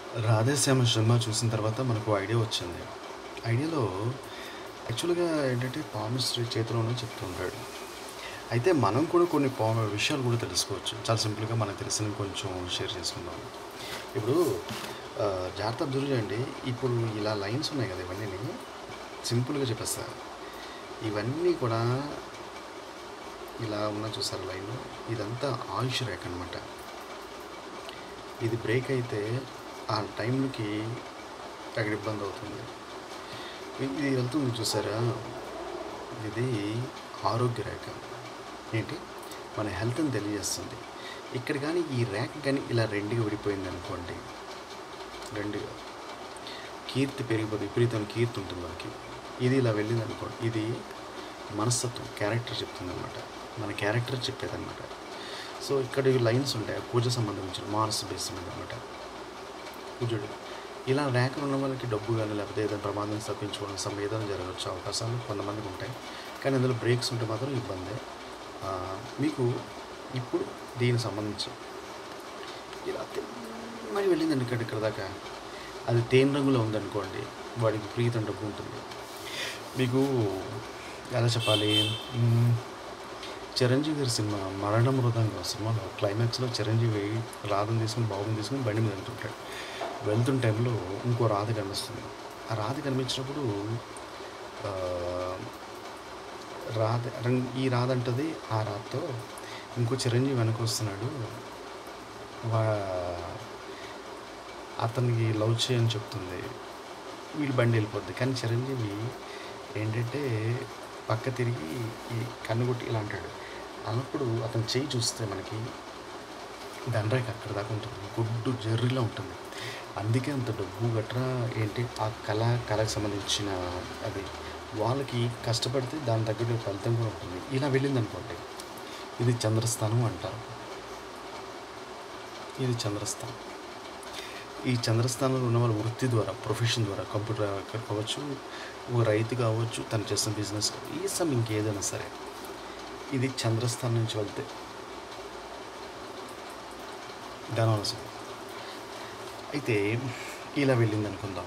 రాధేశ్యామ cinema చూసిన తర్వాత మనకు ఐడియా వచ్చింది ఐడియాలో యాక్చువల్గా ఏంటంటే పామిస్ట్రీ చేతిలోనే చెప్తుంటాడు అయితే మనం కూడా కొన్ని పా విషయాలు కూడా తెలుసుకోవచ్చు చాలా సింపుల్గా మనకు తెలిసిన కొంచెం షేర్ చేసుకుందాం ఇప్పుడు ఆ, జాగ్రత్త అబ్జర్వ్ చేయండి ఇప్పుడు ఇలా లైన్స్ ఉన్నాయి కదా ఇవన్నీ సింపుల్గా చెప్పేస్తా ఇవన్నీ కూడా ఇలా ఉన్న చూసారు లైన్ ఇదంతా ఆయుష్ రేఖ అనమాట ఇది బ్రేక్ అయితే ఆ టైంకి అక్కడ ఇబ్బంది అవుతుంది ఇది వెళ్తుంది చూసారా ఇది ఆరోగ్య రేఖ ఏంటి మన హెల్త్ని తెలియజేస్తుంది ఇక్కడ కానీ ఈ రేఖ కానీ ఇలా రెండుగా విడిపోయింది అనుకోండి రెండుగా కీర్తి పెరిగిపోతుంది విపరీతం కీర్తి ఉంటుంది మనకి ఇది ఇలా వెళ్ళింది అనుకోండి ఇది మనస్తత్వం క్యారెక్టర్ చెప్తుంది అనమాట మన క్యారెక్టర్ చెప్పేదన్నమాట సో ఇక్కడ ఈ లైన్స్ ఉంటాయి పూజ సంబంధించిన మార్స్ బేస్ మీద అనమాట పూజుడు ఇలా ర్యాంకులు ఉన్న వాళ్ళకి డబ్బు కానీ లేకపోతే ఏదైనా ప్రమాదం తప్పించుకోవడం సమ ఏదైనా జరగవచ్చు అవకాశాలు కొంతమందికి ఉంటాయి కానీ అందులో బ్రేక్స్ ఉంటే మాత్రం ఇబ్బందే ఆ, మీకు ఇప్పుడు దీనికి సంబంధించి ఇలా తిన్నగా వెళ్ళిందండి ఇక్కడ ఇక్కడ దాకా అది తేనె రంగులో ఉందనుకోండి వాడికి ప్రీతం డబ్బు ఉంటుంది మీకు ఎలా చెప్పాలి మ్మ్, చిరంజీవి గారి సినిమా మరణ మృదంగం సినిమాలో క్లైమాక్స్లో చిరంజీవి రాధను తీసుకుని బాబుని తీసుకుని బండి మీద వెళ్తుంటాడు వెళ్తున్న టైంలో ఇంకో రాధ కనిపిస్తుంది ఆ రాధ కనిపించినప్పుడు ఆ, రాధ రం- ఈ రాధ అంటది ఆ రాధతో ఇంకో చిరంజీవి వెనక వస్తున్నాడు వా అతనికి లవ్ చేయని చెప్తుంది వీళ్ళు బండి వెళ్ళిపోద్ది కానీ చిరంజీవి ఏంటంటే పక్క తిరిగి ఈ కన్ను కొట్టి ఇలా అంటాడు అన్నప్పుడు అతను చేయి చూస్తే మనకి దండరేఖ అక్కడ దాకా ఉంటుంది గుడ్డు జర్రిలో ఉంటుంది అందుకే అంత డబ్బు గట్రా ఏంటి ఆ కళ కళకు సంబంధించిన అది వాళ్ళకి కష్టపడితే దాని తగ్గట్టు ఫలితం కూడా ఉంటుంది ఇలా వెళ్ళింది అనుకోండి ఇది చంద్రస్థానం అంటారు ఇది చంద్రస్థానం ఈ చంద్రస్థానంలో ఉన్న వాళ్ళ వృత్తి ద్వారా ప్రొఫెషన్ ద్వారా కంప్యూటర్ కావచ్చు ఓ రైతు కావచ్చు తను చేస్తున్న బిజినెస్ ఈ సమ్ ఇంకేదైనా సరే ఇది చంద్రస్థానం నుంచి వెళ్తే ధనవలసం అయితే ఇలా వెళ్ళింది అనుకుందాం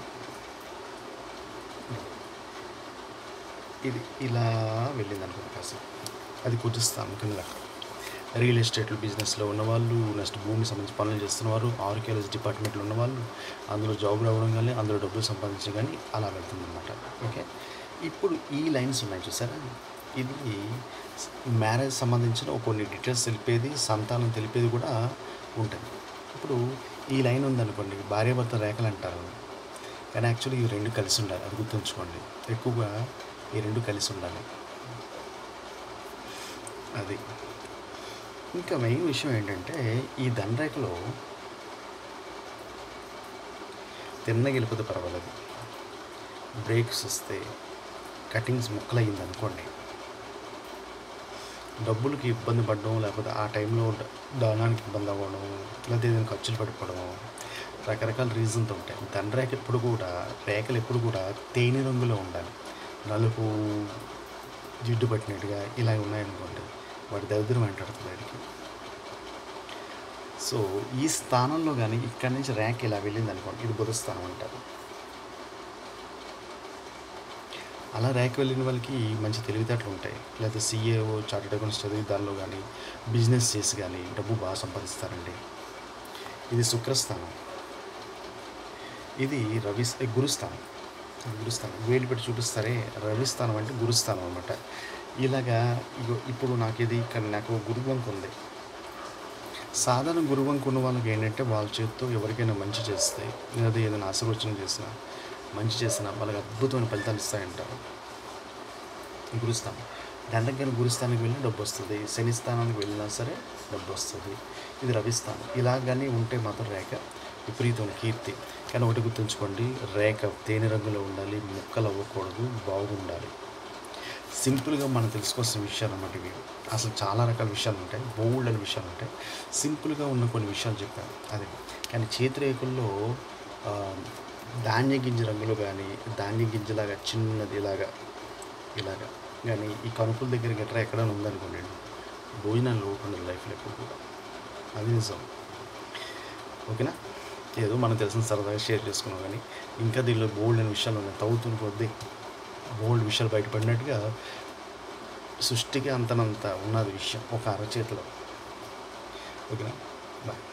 ఇది ఇలా వెళ్ళింది అనుకుందాం కాసేపు అది కుదిస్తాను కింద లెక్క రియల్ ఎస్టేట్ బిజినెస్లో ఉన్నవాళ్ళు నెక్స్ట్ భూమి సంబంధించి పనులు చేస్తున్నవారు ఆర్కియాలజీ డిపార్ట్మెంట్లో ఉన్నవాళ్ళు అందులో జాబ్ రావడం కానీ అందులో డబ్బులు సంపాదించడం కానీ అలా వెళ్తుంది అనమాట ఓకే ఇప్పుడు ఈ లైన్స్ ఉన్నాయి చూసారా ఇది మ్యారేజ్ సంబంధించిన ఒక కొన్ని డీటెయిల్స్ తెలిపేది సంతానం తెలిపేది కూడా ఉంటుంది ఇప్పుడు ఈ లైన్ ఉందనుకోండి భార్యాభర్త రేఖలు అంటారు కానీ యాక్చువల్లీ ఇవి రెండు కలిసి ఉండాలి అది గుర్తుంచుకోండి ఎక్కువగా ఈ రెండు కలిసి ఉండాలి అది ఇంకా మెయిన్ విషయం ఏంటంటే ఈ దండరేఖలో తిన్నగా వెళ్ళిపోతే పర్వాలేదు బ్రేక్స్ వస్తే కటింగ్స్ ముక్కలయ్యింది అనుకోండి డబ్బులకి ఇబ్బంది పడడం లేకపోతే ఆ టైంలో ద- దానానికి ఇబ్బంది అవ్వడం లేకపోతే ఏదైనా ఖర్చులు పడిపోవడం రకరకాల రీజన్స్ ఉంటాయి దండరేఖ ఎప్పుడు కూడా రేఖలు ఎప్పుడు కూడా తేనె రంగులో ఉండాలి నలుపు జిడ్డు పట్టినట్టుగా ఇలా ఉన్నాయనుకోండి వాడి దరిద్రం వెంటాడుతుంది వాడికి సో ఈ స్థానంలో కానీ ఇక్కడి నుంచి ర్యాంక్ ఇలా వెళ్ళింది అనుకోండి ఇది బుధ స్థానం అంటారు అలా ర్యాంక్ వెళ్ళిన వాళ్ళకి మంచి తెలివితేటలు ఉంటాయి లేదా సీఏఓ చార్టెడ్ అకౌంట్స్ చదివి దానిలో కానీ బిజినెస్ చేసి కానీ డబ్బు బాగా సంపాదిస్తారండి ఇది శుక్రస్థానం ఇది రవి గురుస్థానం గురుస్థానం వేలు పెట్టి చూపిస్తారే రవిస్థానం అంటే గురుస్థానం అనమాట ఇలాగా ఇగో ఇప్పుడు నాకు ఇది ఇక్కడ నాకు గురువంక ఉంది సాధారణ గురువంక ఉన్న వాళ్ళకి ఏంటంటే వాళ్ళ చేతితో ఎవరికైనా మంచి చేస్తే లేదా ఏదైనా ఆశీర్వచనం చేసినా మంచి చేసినా వాళ్ళకి అద్భుతమైన ఫలితాలు ఇస్తాయంటారు గురుస్థానం దండకైన గురుస్థానానికి వెళ్ళినా డబ్బు వస్తుంది శని స్థానానికి వెళ్ళినా సరే డబ్బు వస్తుంది ఇది రవిస్థానం ఇలా కానీ ఉంటే మాత్రం రేఖ విపరీతమైన కీర్తి కానీ ఒకటి గుర్తుంచుకోండి రేఖ తేనె రంగులో ఉండాలి ముక్కలు అవ్వకూడదు బాగుండాలి సింపుల్గా మనం తెలుసుకోవాల్సిన విషయాలు అన్నమాట ఇవి అసలు చాలా రకాల విషయాలు ఉంటాయి బోల్డ్ అనే విషయాలు ఉంటాయి సింపుల్గా ఉన్న కొన్ని విషయాలు చెప్పాను అదే కానీ చేతిరేకుల్లో ఆ, ధాన్య గింజ రంగులో కానీ ధాన్య గింజలాగా చిన్నది ఇలాగా ఇలాగా కానీ ఈ కనుపుల దగ్గర గట్రా ఎక్కడైనా ఉందనుకోండి భోజనాలు లోటు ఉండదు లైఫ్లో ఎప్పుడు కూడా అది నిజం ఓకేనా ఏదో మనకు తెలిసిన సరదాగా షేర్ చేసుకున్నాం కానీ ఇంకా దీనిలో బోల్డ్ అనే విషయాలు ఉన్నాయి తవ్వుతున్న కొద్దీ బోల్డ్ విషయాలు బయటపడినట్టుగా సృష్టికి అంతనంత ఉన్నది విషయం ఒక అరచేతిలో ఓకేనా బాయ్